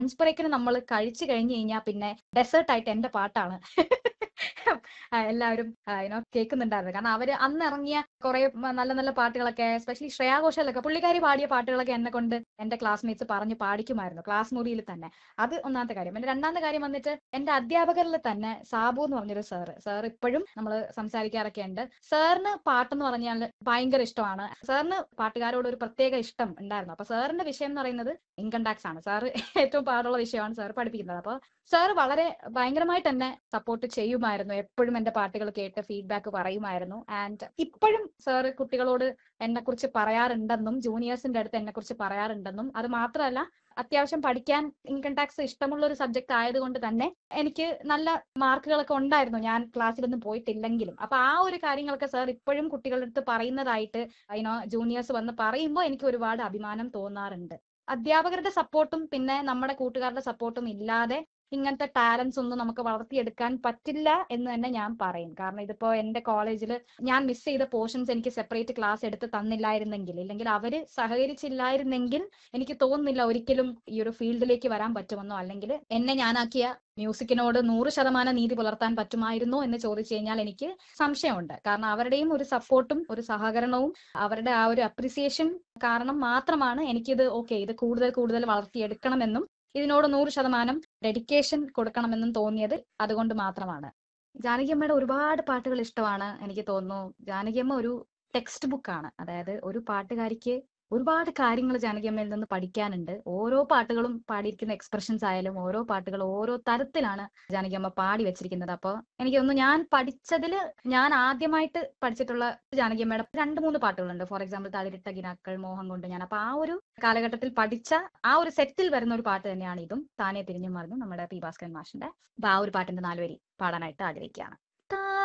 lunch ബ്രേക്കിന് നമ്മൾ കഴിച്ചു കഴിഞ്ഞു കഴിഞ്ഞാൽ പിന്നെ ഡെസേർട്ട് ആയിട്ട് എന്റെ പാട്ടാണ് ആ, എല്ലാവരും യുനോ കേൾക്കുന്നുണ്ടായിരുന്നു കാരണം അവര് അന്ന് ഇറങ്ങിയ കുറെ നല്ല നല്ല പാട്ടുകളൊക്കെ എസ്പെഷ്യലി ശ്രേയാ ഘോഷാലൊക്കെ പുള്ളിക്കാരി പാടിയ പാട്ടുകളൊക്കെ എന്നെ കൊണ്ട് എന്റെ ക്ലാസ്മേറ്റ്സ് പറഞ്ഞ് പാടിക്കുമായിരുന്നു ക്ലാസ് മുറിയിൽ തന്നെ അത് ഒന്നാമത്തെ കാര്യം എന്റെ രണ്ടാമത്തെ കാര്യം വന്നിട്ട് എന്റെ അധ്യാപകരിൽ തന്നെ സാബു എന്ന് പറഞ്ഞൊരു സാറ് സാർ ഇപ്പോഴും നമ്മൾ സംസാരിക്കാറൊക്കെ ഉണ്ട് സാറിന് പാട്ടെന്ന് പറഞ്ഞാൽ ഭയങ്കര ഇഷ്ടമാണ് സാറിന് പാട്ടുകാരോട് ഒരു പ്രത്യേക ഇഷ്ടം ഉണ്ടായിരുന്നു അപ്പൊ സാറിന്റെ വിഷയം എന്ന് പറയുന്നത് ഇൻകം ടാക്സ് ആണ് സാറ് ഏറ്റവും പാടുള്ള വിഷയമാണ് സാർ പഠിപ്പിക്കുന്നത് അപ്പൊ സാർ വളരെ ഭയങ്കരമായിട്ട് എന്നെ സപ്പോർട്ട് ചെയ്യുമായിരുന്നു എപ്പോഴും എന്റെ പാട്ടുകൾ കേട്ട് ഫീഡ്ബാക്ക് പറയുമായിരുന്നു ആൻഡ് ഇപ്പോഴും സാർ കുട്ടികളോട് എന്നെ കുറിച്ച് പറയാറുണ്ടെന്നും ജൂനിയേഴ്സിന്റെ അടുത്ത് എന്നെ കുറിച്ച് പറയാറുണ്ടെന്നും അത് മാത്രമല്ല അത്യാവശ്യം പഠിക്കാൻ ഇൻകം ടാക്സ് ഇഷ്ടമുള്ള ഒരു സബ്ജക്ട് ആയതുകൊണ്ട് തന്നെ എനിക്ക് നല്ല മാർക്കുകളൊക്കെ ഉണ്ടായിരുന്നു ഞാൻ ക്ലാസ്സിലൊന്നും പോയിട്ടില്ലെങ്കിലും അപ്പൊ ആ ഒരു കാര്യങ്ങളൊക്കെ സാർ ഇപ്പോഴും കുട്ടികളുടെ അടുത്ത് പറയുന്നതായിട്ട് അതിനോ ജൂനിയേഴ്സ് വന്ന് പറയുമ്പോൾ എനിക്ക് ഒരുപാട് അഭിമാനം തോന്നാറുണ്ട് അധ്യാപകരുടെ സപ്പോർട്ടും പിന്നെ നമ്മുടെ കൂട്ടുകാരുടെ സപ്പോർട്ടും ഇല്ലാതെ ഇങ്ങനത്തെ ടാലൻസ് ഒന്നും നമുക്ക് വളർത്തിയെടുക്കാൻ പറ്റില്ല എന്ന് തന്നെ ഞാൻ പറയും കാരണം ഇതിപ്പോ എന്റെ കോളേജിൽ ഞാൻ മിസ് ചെയ്ത പോർഷൻസ് എനിക്ക് സെപ്പറേറ്റ് ക്ലാസ് എടുത്ത് തന്നില്ലായിരുന്നെങ്കിൽ ഇല്ലെങ്കിൽ അവര് സഹകരിച്ചില്ലായിരുന്നെങ്കിൽ എനിക്ക് തോന്നുന്നില്ല ഒരിക്കലും ഈ ഒരു ഫീൽഡിലേക്ക് വരാൻ പറ്റുമെന്നോ അല്ലെങ്കിൽ എന്നെ ഞാനാക്കിയ മ്യൂസിക്കിനോട് നൂറ് ശതമാനം നീതി പുലർത്താൻ പറ്റുമായിരുന്നോ എന്ന് ചോദിച്ചു കഴിഞ്ഞാൽ എനിക്ക് സംശയമുണ്ട് കാരണം അവരുടെയും ഒരു സപ്പോർട്ടും ഒരു സഹകരണവും അവരുടെ ആ ഒരു അപ്രിസിയേഷൻ കാരണം മാത്രമാണ് എനിക്കിത് ഓക്കെ ഇത് കൂടുതൽ കൂടുതൽ വളർത്തിയെടുക്കണമെന്നും ഇതിനോട് നൂറ് ശതമാനം ഡെഡിക്കേഷൻ കൊടുക്കണമെന്നും തോന്നിയത് അതുകൊണ്ട് മാത്രമാണ് ജാനകിയമ്മയുടെ ഒരുപാട് പാട്ടുകൾ ഇഷ്ടമാണ് എനിക്ക് തോന്നുന്നു ജാനകിയമ്മ ഒരു ടെക്സ്റ്റ് ബുക്കാണ് അതായത് ഒരു പാട്ടുകാരിക്ക് ഒരുപാട് കാര്യങ്ങൾ ജാനകിയമ്മയിൽ നിന്ന് പഠിക്കാനുണ്ട് ഓരോ പാട്ടുകളും പാടിയിരിക്കുന്ന എക്സ്പ്രഷൻസ് ആയാലും ഓരോ പാട്ടുകൾ ഓരോ തരത്തിലാണ് ജാനകിയമ്മ പാടി വെച്ചിരിക്കുന്നത് അപ്പോൾ എനിക്ക് തോന്നുന്നു ഞാൻ പഠിച്ചതിൽ ഞാൻ ആദ്യമായിട്ട് പഠിച്ചിട്ടുള്ള ജാനകിയമ്മയുടെ രണ്ട് മൂന്ന് പാട്ടുകളുണ്ട് ഫോർ എക്സാമ്പിൾ തളിരിട്ട ഗിനാക്കൾ മോഹം കൊണ്ട് ഞാൻ അപ്പൊ ആ ഒരു കാലഘട്ടത്തിൽ പഠിച്ച ആ ഒരു സെറ്റിൽ വരുന്ന ഒരു പാട്ട് തന്നെയാണ് ഇതും താനെ തിരിഞ്ഞു മറിഞ്ഞു നമ്മുടെ പി ഭാസ്കരൻ മാഷിന്റെ അപ്പൊ ആ ഒരു പാട്ടിന്റെ നാലുവരി പാടാനായിട്ട് ആഗ്രഹിക്കുകയാണ്